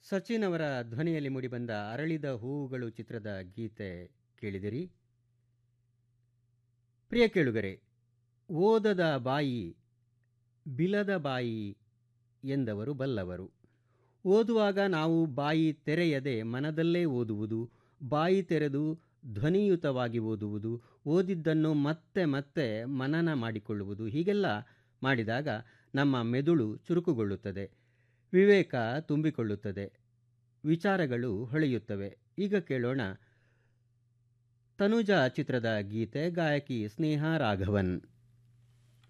ಸಚಿನ್ ಅವರ ಧ್ವನಿಯಲ್ಲಿ ಮೂಡಿಬಂದ ಅರಳಿದ ಹೂವುಗಳು ಚಿತ್ರದ ಗೀತೆ ಕೇಳಿದಿರಿ ಪ್ರಿಯ ಕೇಳುಗರೆ ಓದದ ಬಾಯಿ ಬಿಲದ ಬಾಯಿ ಎಂದವರು ಬಲ್ಲವರು ಓದುವಾಗ ನಾವು ಬಾಯಿ ತೆರೆಯದೆ ಮನದಲ್ಲೇ ಓದುವುದು ಬಾಯಿ ತೆರೆದು ಧ್ವನಿಯುತವಾಗಿ ಓದುವುದು ಓದಿದ್ದನ್ನು ಮತ್ತೆ ಮತ್ತೆ ಮನನ ಮಾಡಿಕೊಳ್ಳುವುದು ಹೀಗೆಲ್ಲ ಮಾಡಿದಾಗ ನಮ್ಮ ಮೆದುಳು ಚುರುಕುಗೊಳ್ಳುತ್ತದೆ ವಿವೇಕ ತುಂಬಿಕೊಳ್ಳುತ್ತದೆ ವಿಚಾರಗಳು ಹೊಳೆಯುತ್ತವೆ ಈಗ ಕೇಳೋಣ ತನುಜಾ ಚಿತ್ರದ ಗೀತೆ ಗಾಯಕಿ ಸ್ನೇಹ ರಾಘವನ್